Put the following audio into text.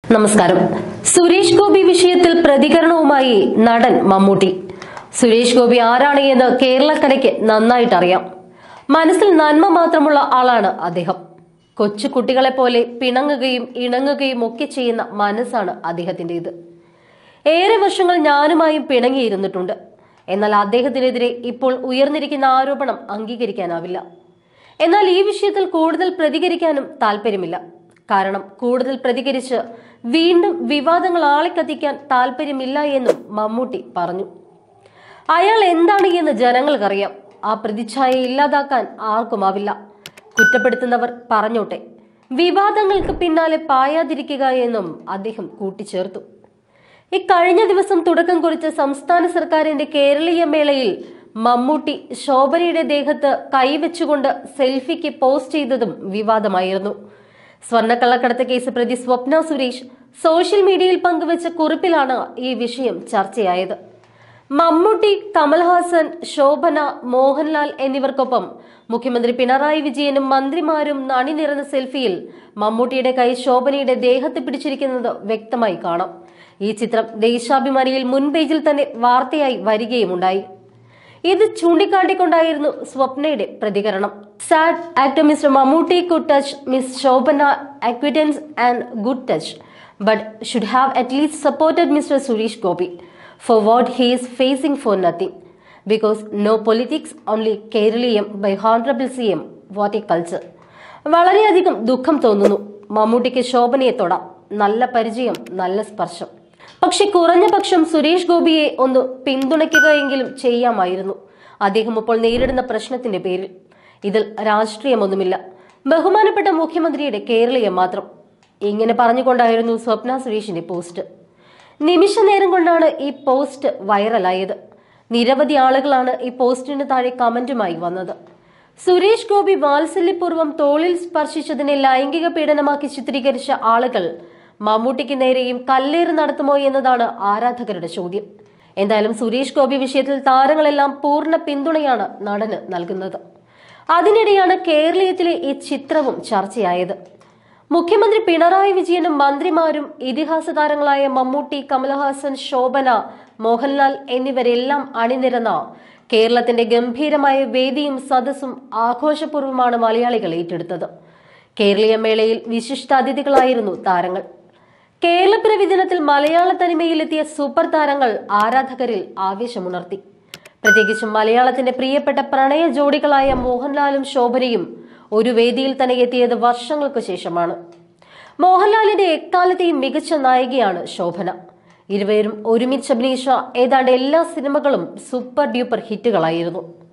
നമസ്കാരം സുരേഷ് ഗോപി വിഷയത്തിൽ പ്രതികരണവുമായി നടൻ മമ്മൂട്ടി സുരേഷ് ഗോപി ആരാണ് എന്ന് കേരളക്കരയ്ക്ക് നന്നായിട്ട് അറിയാം മനസ്സിൽ നന്മ മാത്രമുള്ള ആളാണ് അദ്ദേഹം കൊച്ചു കുട്ടികളെ പോലെ പിണങ്ങുകയും ഇണങ്ങുകയും ഒക്കെ ചെയ്യുന്ന മനസ്സാണ് അദ്ദേഹത്തിൻ്റെത് ഏറെ വർഷങ്ങൾ ഞാനുമായും പിണങ്ങിയിരുന്നിട്ടുണ്ട് എന്നാൽ അദ്ദേഹത്തിനെതിരെ ഇപ്പോൾ ഉയർന്നിരിക്കുന്ന ആരോപണം അംഗീകരിക്കാനാവില്ല എന്നാൽ ഈ വിഷയത്തിൽ കൂടുതൽ പ്രതികരിക്കാനും താല്പര്യമില്ല കാരണം കൂടുതൽ പ്രതികരിച്ച് വീണ്ടും വിവാദങ്ങൾ ആളിക്കത്തിക്കാൻ താല്പര്യമില്ല എന്നും മമ്മൂട്ടി പറഞ്ഞു അയാൾ എന്താണ് എന്ന് ജനങ്ങൾക്കറിയാം ആ പ്രതിച്ഛായ ഇല്ലാതാക്കാൻ ആർക്കുമാവില്ല കുറ്റപ്പെടുത്തുന്നവർ പറഞ്ഞോട്ടെ വിവാദങ്ങൾക്ക് പിന്നാലെ പായാതിരിക്കുക എന്നും അദ്ദേഹം കൂട്ടിച്ചേർത്തു ഇക്കഴിഞ്ഞ ദിവസം തുടക്കം കുറിച്ച സംസ്ഥാന സർക്കാരിന്റെ കേരളീയ മേളയിൽ മമ്മൂട്ടി ശോഭനയുടെ ദേഹത്ത് കൈവച്ചുകൊണ്ട് സെൽഫിക്ക് പോസ്റ്റ് ചെയ്തതും വിവാദമായിരുന്നു സ്വർണ്ണക്കള്ളക്കടത്ത് കേസ് പ്രതി സ്വപ്ന സുരേഷ് സോഷ്യൽ മീഡിയയിൽ പങ്കുവച്ച കുറിപ്പിലാണ് ഈ വിഷയം ചർച്ചയായത് മമ്മൂട്ടി കമൽഹാസൻ ശോഭന മോഹൻലാൽ എന്നിവർക്കൊപ്പം മുഖ്യമന്ത്രി പിണറായി വിജയനും മന്ത്രിമാരും അണിനിരന്ന സെൽഫിയിൽ മമ്മൂട്ടിയുടെ കൈ ശോഭനയുടെ ദേഹത്ത് പിടിച്ചിരിക്കുന്നത് വ്യക്തമായി കാണാം ഈ ചിത്രം ദേശാഭിമാനിയിൽ മുൻ പേജിൽ തന്നെ വാർത്തയായി വരികയുമുണ്ടായി ഇത് ചൂണ്ടിക്കാട്ടിക്കൊണ്ടായിരുന്നു സ്വപ്നയുടെ പ്രതികരണം sad actor mister Mammootty could touch miss Shobhana acquaintance and good touch but should have at least supported mister Suresh Gopi for what he is facing for nothing because no politics only Keraleeyam by honourable C M what a culture വളരെയധികം ദുഃഖം തോന്നുന്നു മമ്മൂട്ടിക്ക് ശോഭനയെ തൊടാം നല്ല പരിചയം നല്ല സ്പർശം പക്ഷെ കുറഞ്ഞ പക്ഷം സുരേഷ് ഗോപിയെ ഒന്ന് പിന്തുണയ്ക്കുകയെങ്കിലും ചെയ്യാമായിരുന്നു അദ്ദേഹം ഇപ്പോൾ നേരിടുന്ന പ്രശ്നത്തിന്റെ പേരിൽ ഇതിൽ രാഷ്ട്രീയമൊന്നുമില്ല ബഹുമാനപ്പെട്ട മുഖ്യമന്ത്രിയുടെ കേരളീയം മാത്രം ഇങ്ങനെ പറഞ്ഞുകൊണ്ടായിരുന്നു സ്വപ്ന സുരേഷിന്റെ പോസ്റ്റ് നിമിഷ നേരം കൊണ്ടാണ് ഈ പോസ്റ്റ് വൈറലായത് നിരവധി ആളുകളാണ് ഈ പോസ്റ്റിന് താഴെ കമന്റുമായി വന്നത് സുരേഷ് ഗോപി വാത്സല്യപൂർവ്വം തോളിൽ സ്പർശിച്ചതിനെ ലൈംഗിക പീഡനമാക്കി ചിത്രീകരിച്ച ആളുകൾ മമ്മൂട്ടിക്ക് നേരെയും കല്ലേറ് നടത്തുമോ എന്നതാണ് ആരാധകരുടെ ചോദ്യം എന്തായാലും സുരേഷ് ഗോപി വിഷയത്തിൽ താരങ്ങളെല്ലാം പൂർണ്ണ പിന്തുണയാണ് നടന് നൽകുന്നത് അതിനിടെയാണ് കേരളീയത്തിലെ ഈ ചിത്രവും ചർച്ചയായത് മുഖ്യമന്ത്രി പിണറായി വിജയനും മന്ത്രിമാരും ഇതിഹാസ താരങ്ങളായ മമ്മൂട്ടി കമലഹാസൻ ശോഭന മോഹൻലാൽ എന്നിവരെല്ലാം അണിനിരന്ന കേരളത്തിന്റെ ഗംഭീരമായ വേദിയും സദസ്സും ആഘോഷപൂർവ്വമാണ് മലയാളികൾ ഏറ്റെടുത്തത് കേരളീയ മേളയിൽ വിശിഷ്ടാതിഥികളായിരുന്നു താരങ്ങൾ കേരളപ്പിറവി ദിനത്തിൽ മലയാള തനിമയിലെത്തിയ സൂപ്പർ താരങ്ങൾ ആരാധകരിൽ ആവേശമുണർത്തി പ്രത്യേകിച്ചും മലയാളത്തിന്റെ പ്രിയപ്പെട്ട പ്രണയ ജോഡികളായ മോഹൻലാലും ശോഭനയും ഒരു വേദിയിൽ തന്നെ എത്തിയത് വർഷങ്ങൾക്ക് ശേഷമാണ് മോഹൻലാലിന്റെ എക്കാലത്തെയും മികച്ച നായികയാണ് ശോഭന ഇരുവരും ഒരുമിച്ച് അഭിനയിച്ച ഏതാണ്ട് എല്ലാ സിനിമകളും സൂപ്പർ ഡ്യൂപ്പർ ഹിറ്റുകളായിരുന്നു